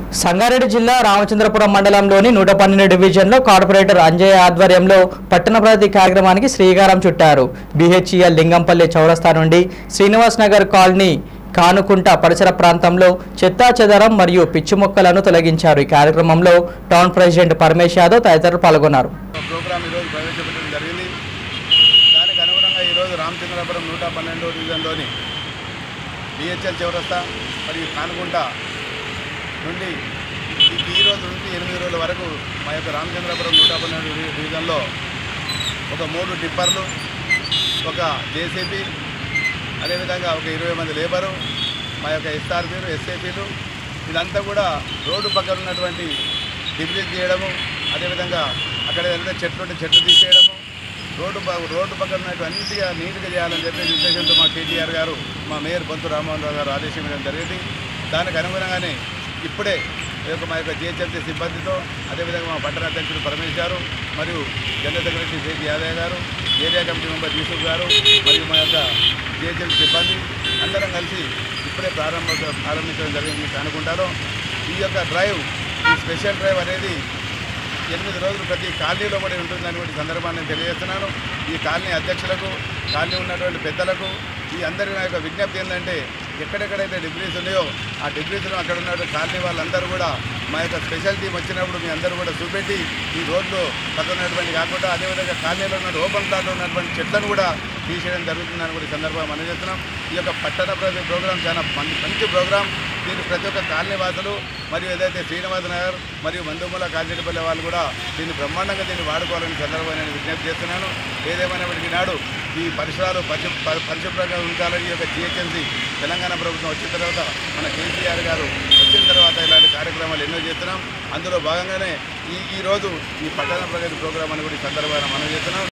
సంగారెడ్డి జిల్లా రామచంద్రపురం మండలంలోని నూట పన్నెండు డివిజన్లో కార్పొరేటర్ అంజయ్య ఆధ్వర్యంలో పట్టణ ప్రగతి కార్యక్రమానికి శ్రీకారం చుట్టారు బిహెచ్ఈఎల్ లింగంపల్లి చౌరస్తా నుండి శ్రీనివాస్ నగర్ కాలనీ కానుకుంట పరిసర ప్రాంతంలో చెత్తా చెదరం మరియు పిచ్చి మొక్కలను తొలగించారు ఈ కార్యక్రమంలో టౌన్ ప్రెసిడెంట్ పరమేశ్ యాదవ్ తదితరులు పాల్గొన్నారు ప్రోగ్రాం ఈరోజు ప్రవేశపెట్టడం జరిగింది దానికి అనుగుణంగా ఈరోజు రామచంద్రపురం నూట పన్నెండో డివిజన్లోని డిహెచ్ఎల్ చౌరస్తా మరియు కానుకుంట నుండి ఈ ఈ రోజు నుండి ఎనిమిది రోజుల వరకు మా యొక్క రామచంద్రపురం నూట పన్నెండు డి- డివిజన్లో ఒక మూడు టిప్పర్లు ఒక జేసీబీ అదేవిధంగా ఒక ఇరవై మంది లేబరు మా యొక్క ఎస్ఆర్పీలు ఎస్ఏపీలు ఇదంతా కూడా రోడ్డు పక్కన ఉన్నటువంటి డిబ్రీస్ చేయడము అదేవిధంగా అక్కడ ఏదైనా చెట్లు ఉంటే చెట్లు తీసేయడము రోడ్డు ప- రోడ్డు పక్కన ఉన్నటువంటి అన్నిటిగా నీట్గా చేయాలని చెప్పి ఉద్దేశంతో మా కేటీఆర్ గారు మా మేయర్ బొంతు రామ్మోహన్ రావు గారు ఆదేశం ఇవ్వడం జరిగింది దానికి అనుగుణంగానే ఇప్పుడే ఈ యొక్క మా యొక్క జిహెచ్ఎంసీ సిబ్బందితో అదేవిధంగా మా పట్టణ అధ్యక్షుడు పరమేష్ గారు మరియు జనరల్ సెక్రటరీ జేజీ యాదవ్ గారు ఏరియా కమిటీ మెంబర్ యూసుఫ్ గారు మరియు మా యొక్క జిహెచ్ఎంసీ సిబ్బంది అందరం కలిసి ఇప్పుడే ప్రారంభ ప్రారంభించడం జరిగింది మీకు అనుకుంటారు ఈ యొక్క డ్రైవ్ ఈ స్పెషల్ డ్రైవ్ అనేది ఎనిమిది రోజులు ప్రతి కాలనీలో కూడా ఉంటుందని కూడా ఈ సందర్భాన్ని నేను తెలియజేస్తున్నాను ఈ కాలనీ అధ్యక్షులకు కాలనీ ఉన్నటువంటి పెద్దలకు ఈ అందరి నా యొక్క విజ్ఞప్తి ఏంటంటే ఎక్కడెక్కడైతే డిగ్రీస్ ఉన్నాయో ఆ డిగ్రీస్ను అక్కడ ఉన్నటువంటి కాలనీ వాళ్ళందరూ కూడా మా యొక్క స్పెషల్ టీం వచ్చినప్పుడు మీ అందరూ కూడా చూపెట్టి ఈ రోడ్లు పక్కన ఉన్నటువంటి కాకుండా అదేవిధంగా కాలనీలో ఉన్న ఓపెన్ ప్లాట్లో ఉన్నటువంటి చెట్లను కూడా తీసేయడం జరుగుతుందని కూడా ఈ సందర్భంగా మనం చేస్తున్నాం ఈ యొక్క పట్టణ ప్రగతి ప్రోగ్రాం చాలా మం- మంచి ప్రోగ్రాం దీన్ని ప్రతి ఒక్క కాలనీ వాసులు మరియు ఏదైతే శ్రీనివాస నగర్ మరియు మందుమూల కాల్చెడిపల్లి వాళ్ళు కూడా దీన్ని బ్రహ్మాండంగా దీన్ని వాడుకోవాలని సందర్భంగా నేను విజ్ఞప్తి చేస్తున్నాను ఏదేమైనప్పటికీ నాడు ఈ పరిసరాలు పరిశు ప- పరిశుభ్రంగా ఉంచాలని ఈ యొక్క జిహెచ్ఎంసీ తెలంగాణ ప్రభుత్వం వచ్చిన తర్వాత మన కేసీఆర్ గారు వచ్చిన తర్వాత ఇలాంటి కార్యక్రమాలు ఎన్నో చేస్తున్నాం అందులో భాగంగానే ఈ ఈ రోజు ఈ పట్టణ ప్రగతి ప్రోగ్రాం అని కూడా ఈ సందర్భంగా మనం చేస్తున్నాం